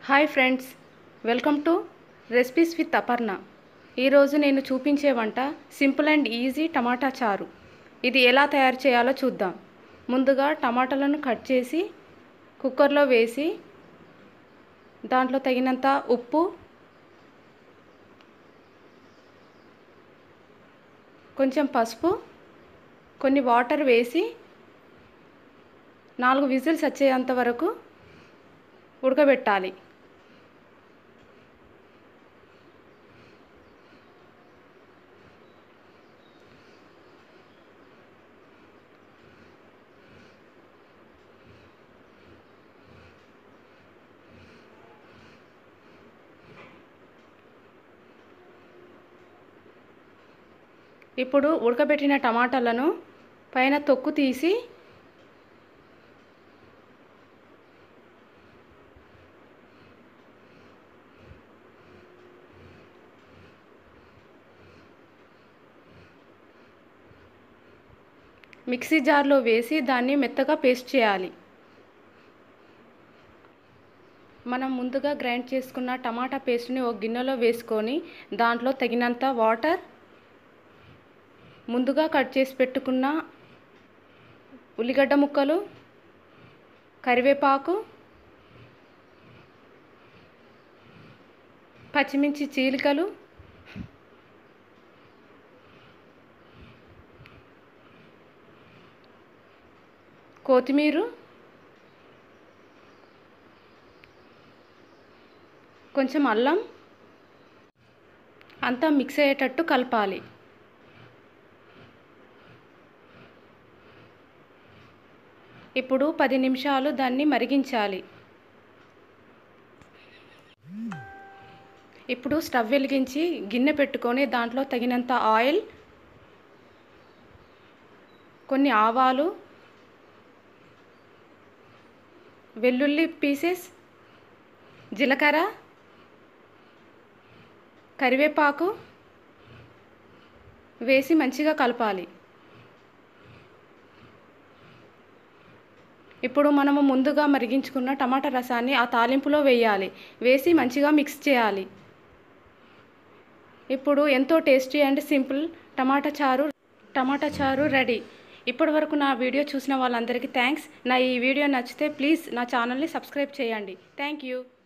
hi friends welcome to recipes with Aparna ఈరోజు నేను చూపించే వంట సింపుల్ అండ్ ఈజీ టమాటా చారు ఇది ఎలా తయారు చేయాలో చూద్దాం ముందుగా టమాటాలను కట్ చేసి కుక్కర్లో వేసి దాంట్లో తగినంత ఉప్పు కొంచెం పసుపు కొన్ని వాటర్ వేసి నాలుగు విజిల్స్ వచ్చేంత వరకు ఉడకబెట్టాలి ఇప్పుడు ఉడకబెట్టిన టమాటాలను పైన తొక్కు తీసి మిక్సీ జార్లో వేసి దాన్ని మెత్తగా పేస్ట్ చేయాలి మనం ముందుగా గ్రైండ్ చేసుకున్న టమాటా పేస్ట్ని ఒక గిన్నెలో వేసుకొని దాంట్లో తగినంత వాటర్ ముందుగా కట్ చేసి పెట్టుకున్న ఉల్లిగడ్డ ముక్కలు కరివేపాకు పచ్చిమిర్చి చీలికలు కొత్తిమీర కొంచెం అల్లం అంతా మిక్స్ అయ్యేటట్టు కలపాలి ఇప్పుడు పది నిమిషాలు దాన్ని మరిగించాలి ఇప్పుడు స్టవ్ వెలిగించి గిన్నె పెట్టుకొని దాంట్లో తగినంత ఆయిల్ కొన్ని ఆవాలు వెల్లుల్లి పీసెస్ జీలకర్ర కరివేపాకు వేసి మంచిగా కలపాలి ఇప్పుడు మనము ముందుగా మరిగించుకున్న టమాటా రసాన్ని ఆ తాలింపులో వేయాలి వేసి మంచిగా మిక్స్ చేయాలి ఇప్పుడు ఎంతో టేస్టీ అండ్ సింపుల్ టమాటా చారు టమాటా చారు రెడీ ఇప్పటి వరకు నా వీడియో చూసిన వాళ్ళందరికీ థ్యాంక్స్ నా ఈ వీడియో నచ్చితే ప్లీజ్ నా ఛానల్ని సబ్స్క్రైబ్ చేయండి థ్యాంక్ యూ